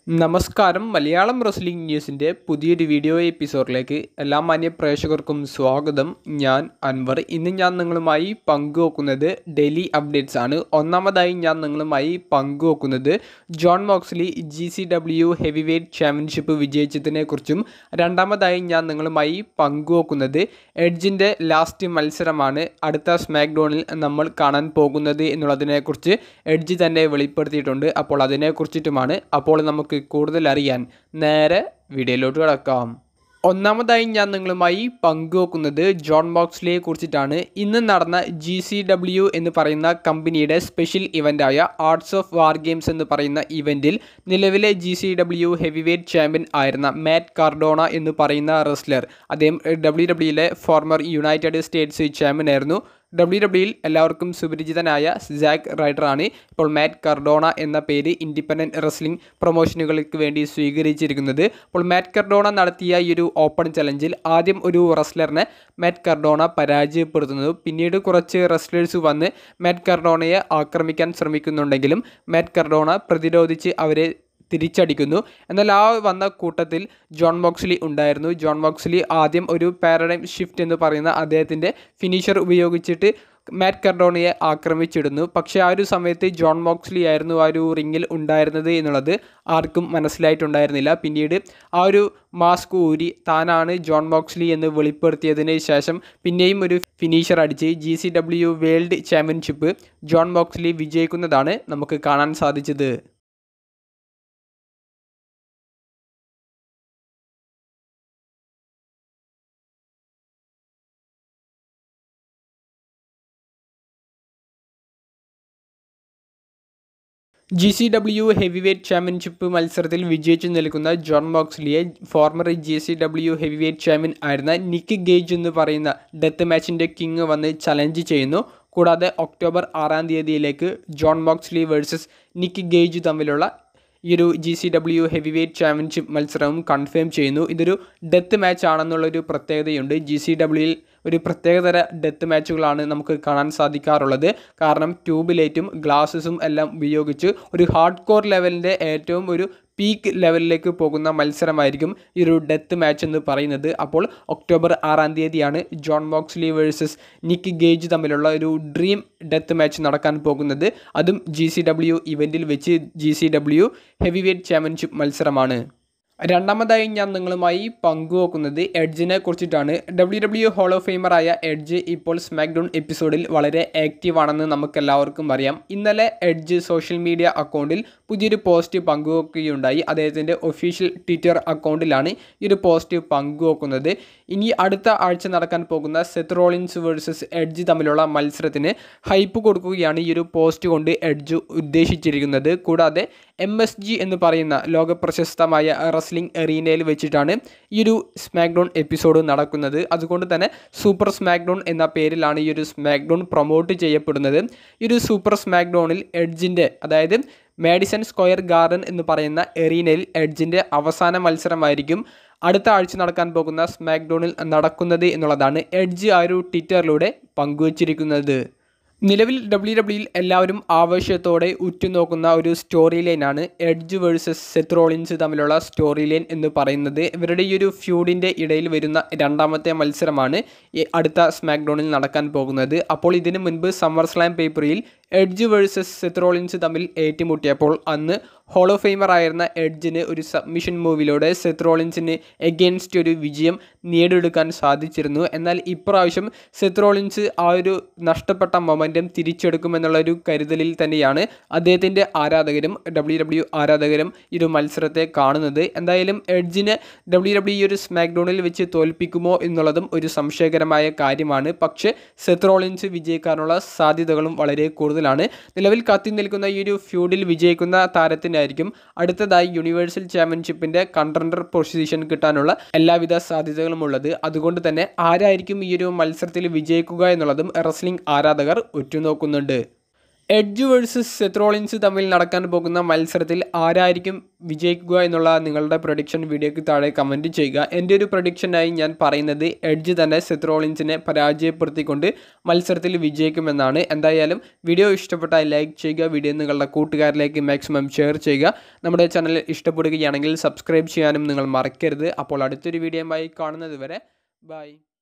നമസ്കാരം മലയാളം റെസ്ലിംഗ് ന്യൂസിൻ്റെ പുതിയൊരു വീഡിയോ എപ്പിസോഡിലേക്ക് എല്ലാ മാന്യ പ്രേക്ഷകർക്കും സ്വാഗതം ഞാൻ അൻവർ ഇന്ന് ഞാൻ നിങ്ങളുമായി പങ്കുവെക്കുന്നത് ഡെയിലി അപ്ഡേറ്റ്സ് ആണ് ഒന്നാമതായി ഞാൻ നിങ്ങളുമായി പങ്കുവെക്കുന്നത് Jon Moxley G C W heavyweight championship വിജയിച്ചതിനെക്കുറിച്ചും രണ്ടാമതായി ഞാൻ നിങ്ങളുമായി പങ്കുവെക്കുന്നത് എഡ്ജിൻ്റെ ലാസ്റ്റ് മത്സരമാണ് അടുത്ത സ്മാക്ക് ഡോണിൽ നമ്മൾ കാണാൻ പോകുന്നത് എന്നുള്ളതിനെക്കുറിച്ച് എഡ്ജ് തന്നെ വെളിപ്പെടുത്തിയിട്ടുണ്ട് അപ്പോൾ അതിനെക്കുറിച്ചിട്ടുമാണ് അപ്പോൾ നമുക്ക് കൂടുതൽ അറിയാൻ നേരെ വീഡിയോയിലോട്ട് കിടക്കാം ഒന്നാമതായി ഞാൻ നിങ്ങളുമായി പങ്കുവെക്കുന്നത് ജോൺ ബോക്സ്ലിയെ കുറിച്ചിട്ടാണ് ഇന്ന് നടന്ന ജി സി ഡബ്ല്യു എന്ന് പറയുന്ന കമ്പനിയുടെ സ്പെഷ്യൽ ഇവൻ്റായ ആർട്സ് ഓഫ് വാർ ഗെയിംസ് എന്ന് പറയുന്ന ഇവൻറ്റിൽ നിലവിലെ G C W heavyweight champion ആയിരുന്ന മാറ്റ് കാർഡോണ എന്ന് പറയുന്ന റെസ്ലർ അദ്ദേഹം ഡബ്ല്യു ഡബ്ല്യുയിലെ ഫോർമർ യുണൈറ്റഡ് സ്റ്റേറ്റ്സ് ചാമ്പ്യൻ ആയിരുന്നു ഡബ്ല്യു ഡബ്ല്യുയിൽ എല്ലാവർക്കും സുപരിചിതനായ സാക്ക് റൈഡറാണ് ഇപ്പോൾ മാറ്റ് കർഡോണ എന്ന പേര് ഇൻഡിപെൻഡൻറ്റ് റെസ്ലിംഗ് പ്രൊമോഷനുകൾക്ക് വേണ്ടി സ്വീകരിച്ചിരിക്കുന്നത് അപ്പോൾ മാറ്റ് കർഡോണ നടത്തിയ ഈ ഒരു ഓപ്പൺ ചലഞ്ചിൽ ആദ്യം ഒരു റെസ്ലറിനെ മാറ്റ് കർഡോണ പരാജയപ്പെടുത്തുന്നു പിന്നീട് കുറച്ച് റെസ്ലേഴ്സ് വന്ന് മാറ്റ് കർഡോണയെ ആക്രമിക്കാൻ ശ്രമിക്കുന്നുണ്ടെങ്കിലും മാറ്റ് കർഡോണ പ്രതിരോധിച്ച് അവരെ തിരിച്ചടിക്കുന്നു എന്നാൽ ആ വന്ന കൂട്ടത്തിൽ ജോൺ ബോക്സ്ലി ഉണ്ടായിരുന്നു ജോൺ ബോക്സ്ലി ആദ്യം ഒരു പാരഡൈം ഷിഫ്റ്റ് എന്ന് പറയുന്ന അദ്ദേഹത്തിൻ്റെ ഫിനിഷർ ഉപയോഗിച്ചിട്ട് മാറ്റ് കർഡോണയെ ആക്രമിച്ചിടുന്നു പക്ഷേ ആ ഒരു സമയത്ത് ജോൺ മോക്സ്ലി ആയിരുന്നു ആ ഒരു റിങ്ങിൽ ഉണ്ടായിരുന്നത് എന്നുള്ളത് ആർക്കും മനസ്സിലായിട്ടുണ്ടായിരുന്നില്ല പിന്നീട് ആ ഒരു മാസ്ക് ഊരി താനാണ് ജോൺ മോക്സ്ലി എന്ന് വെളിപ്പെടുത്തിയതിന് ശേഷം പിന്നെയും ഒരു ഫിനിഷർ അടിച്ച് G C W world championship Jon Moxley വിജയിക്കുന്നതാണ് നമുക്ക് കാണാൻ സാധിച്ചത് G C W heavyweight championship മത്സരത്തിൽ വിജയിച്ചു നിൽക്കുന്ന ജോൺ ബോക്സ്ലിയെ former G C W heavyweight champion ആയിരുന്ന നിക്ക് ഗേജ് എന്ന് പറയുന്ന ഡെത്ത് മാച്ചിൻ്റെ കിങ് വന്ന് ചലഞ്ച് ചെയ്യുന്നു കൂടാതെ ഒക്ടോബർ ആറാം തീയതിയിലേക്ക് Jon Moxley versus Nick Gage തമ്മിലുള്ള ഈ ഒരു G C W heavyweight championship മത്സരവും കൺഫേം ചെയ്യുന്നു ഇതൊരു ഡെത്ത് മാച്ച് ആണെന്നുള്ളൊരു പ്രത്യേകതയുണ്ട് ജി സി ഡബ്ല്യുയിൽ ഒരു പ്രത്യേകതര ഡെത്ത് മാച്ചുകളാണ് നമുക്ക് കാണാൻ സാധിക്കാറുള്ളത് കാരണം ട്യൂബ് ലൈറ്റും ഗ്ലാസസും എല്ലാം ഉപയോഗിച്ച് ഒരു ഹാർഡ് കോർ ലെവലിൻ്റെ ഏറ്റവും ഒരു പീക്ക് ലെവലിലേക്ക് പോകുന്ന മത്സരമായിരിക്കും ഈ ഒരു ഡെത്ത് മാച്ച് എന്ന് പറയുന്നത് അപ്പോൾ ഒക്ടോബർ ആറാം തീയതിയാണ് Jon Moxley versus Nick Gage തമ്മിലുള്ള ഒരു ഡ്രീം ഡെത്ത് മാച്ച് നടക്കാൻ പോകുന്നത് അതും ജി സി ഡബ്ല്യു ഇവൻറ്റിൽ വെച്ച് G C W heavyweight championship മത്സരമാണ് രണ്ടാമതായി ഞാൻ നിങ്ങളുമായി പങ്കുവെക്കുന്നത് എഡ്ജിനെ കുറിച്ചിട്ടാണ് ഡബ്ല്യു ഡബ്ല്യു ഹോൾ ഓഫ് ഫെയിമറായ എഡ്ജ് ഇപ്പോൾ സ്മാക്ക് ഡൗൺ എപ്പിസോഡിൽ വളരെ ആക്റ്റീവ് ആണെന്ന് നമുക്കെല്ലാവർക്കും അറിയാം ഇന്നലെ എഡ്ജ് സോഷ്യൽ മീഡിയ അക്കൗണ്ടിൽ പുതിയൊരു പോസ്റ്റ് പങ്കുവെക്കുകയുണ്ടായി അദ്ദേഹത്തിൻ്റെ ഒഫീഷ്യൽ ട്വിറ്റർ അക്കൗണ്ടിലാണ് ഈ ഒരു പോസ്റ്റ് പങ്കുവെക്കുന്നത് ഇനി അടുത്ത ആഴ്ച നടക്കാൻ പോകുന്ന സെത്ത് റോളിൻസ് വേഴ്സസ് എഡ്ജ് തമ്മിലുള്ള മത്സരത്തിന് ഹൈപ്പ് കൊടുക്കുകയാണ് ഈ ഒരു പോസ്റ്റ് കൊണ്ട് എഡ്ജ് ഉദ്ദേശിച്ചിരിക്കുന്നത് കൂടാതെ എം എസ് ജി എന്ന് പറയുന്ന ലോക പ്രശസ്തമായ റെസ്ലിംഗ് എറീനയിൽ വെച്ചിട്ടാണ് ഈ ഒരു സ്മാക്ക് ഡൗൺ എപ്പിസോഡ് നടക്കുന്നത് അതുകൊണ്ട് തന്നെ സൂപ്പർ സ്മാക്ക് ഡൗൺ എന്ന പേരിലാണ് ഈ ഒരു സ്മാക്ക് ഡൗൺ പ്രൊമോട്ട് ചെയ്യപ്പെടുന്നത് ഈ ഒരു സൂപ്പർ സ്മാക്ക് ഡൗണിൽ എഡ്ജിൻ്റെ അതായത് മാഡിസൺ സ്ക്വയർ ഗാർഡൻ എന്ന് പറയുന്ന എറീനയിൽ എഡ്ജിൻ്റെ അവസാന മത്സരമായിരിക്കും അടുത്ത ആഴ്ച നടക്കാൻ പോകുന്ന സ്മാക്ക് ഡൗണിൽ നടക്കുന്നത് എന്നുള്ളതാണ് എഡ്ജ് ആ ഒരു ട്വിറ്ററിലൂടെ പങ്കുവച്ചിരിക്കുന്നത് നിലവിൽ ഡബ്ല്യു ഡബ്ല്യുയിൽ എല്ലാവരും ആവേശത്തോടെ ഉറ്റുനോക്കുന്ന ഒരു സ്റ്റോറി ലൈനാണ് എഡ്ജ് വേഴ്സസ് സെത്ത് റോളിൻസ് തമ്മിലുള്ള സ്റ്റോറി ലൈൻ എന്ന് പറയുന്നത് ഇവരുടെ ഈ ഒരു ഫ്യൂഡിൻ്റെ ഇടയിൽ വരുന്ന രണ്ടാമത്തെ മത്സരമാണ് ഈ അടുത്ത സ്മാക്ക് ഡൗണിൽ നടക്കാൻ പോകുന്നത് അപ്പോൾ ഇതിനു മുൻപ് സമ്മർ സ്ലാം പേപ്പറിൽ എഡ്ജ് വേഴ്സസ് സെത്ത് റോളിൻസ് തമ്മിൽ ഏറ്റുമുട്ടിയപ്പോൾ അന്ന് ഹോളോ ഫെയിമർ ആയിരുന്ന എഡ്ജിന് ഒരു സബ്മിഷൻ മൂവിലൂടെ സെത്ത് റോളിൻസിന് എഗെയിൻസ്റ്റ് ഒരു വിജയം നേടിയെടുക്കാൻ സാധിച്ചിരുന്നു എന്നാൽ ഇപ്രാവശ്യം സെത്ത് റോളിൻസ് ആ ഒരു നഷ്ടപ്പെട്ട മൊമെൻറ്റം തിരിച്ചെടുക്കുമെന്നുള്ള ഒരു കരുതലിൽ തന്നെയാണ് അദ്ദേഹത്തിൻ്റെ ആരാധകരും ഡബ്ല്യു ഡബ്ല്യു ആരാധകരും ഈ ഒരു മത്സരത്തെ കാണുന്നത് എന്തായാലും എഡ്ജിനെ ഡബ്ല്യു ഡബ്ല്യു ഈ ഒരു സ്മാക്ക് ഡൗണിൽ വെച്ച് തോൽപ്പിക്കുമോ എന്നുള്ളതും ഒരു സംശയകരമായ കാര്യമാണ് പക്ഷേ സെത്ത് റോളിൻസ് വിജയിക്കാനുള്ള സാധ്യതകളും വളരെ കൂടുതലാണ് നിലവിൽ കത്തി നിൽക്കുന്ന ഈ ഒരു ഫ്യൂഡിൽ വിജയിക്കുന്ന താരത്തിനായിരിക്കും അടുത്തതായി യൂണിവേഴ്സൽ ചാമ്പ്യൻഷിപ്പിൻ്റെ കണ്ടൻഡർ പൊസിഷൻ കിട്ടാനുള്ള എല്ലാവിധ സാധ്യതകളും ഉള്ളത് അതുകൊണ്ട് തന്നെ ആരായിരിക്കും ഈ ഒരു മത്സരത്തിൽ വിജയിക്കുക എന്നുള്ളതും റെസ്ലിംഗ് ആരാധകർ ഉറ്റുനോക്കുന്നുണ്ട് എഡ്ജ് വേഴ്സസ് സെത്രോളിൻസ് തമ്മിൽ നടക്കാൻ പോകുന്ന മത്സരത്തിൽ ആരായിരിക്കും വിജയിക്കുക എന്നുള്ള നിങ്ങളുടെ പ്രൊഡിക്ഷൻ വീഡിയോയ്ക്ക് താഴെ കമൻറ്റ് ചെയ്യുക എൻ്റെ ഒരു പ്രൊഡിക്ഷനായി ഞാൻ പറയുന്നത് എഡ്ജ് തന്നെ സെത്രോളിൻസിനെ പരാജയപ്പെടുത്തിക്കൊണ്ട് മത്സരത്തിൽ വിജയിക്കുമെന്നാണ് എന്തായാലും വീഡിയോ ഇഷ്ടപ്പെട്ടാൽ ലൈക്ക് ചെയ്യുക വീഡിയോ നിങ്ങളുടെ കൂട്ടുകാരിലേക്ക് മാക്സിമം ഷെയർ ചെയ്യുക നമ്മുടെ ചാനൽ ഇഷ്ടപ്പെടുകയാണെങ്കിൽ സബ്സ്ക്രൈബ് ചെയ്യാനും നിങ്ങൾ മറക്കരുത് അപ്പോൾ അടുത്തൊരു വീഡിയോയുമായി കാണുന്നത് വരെ ബൈ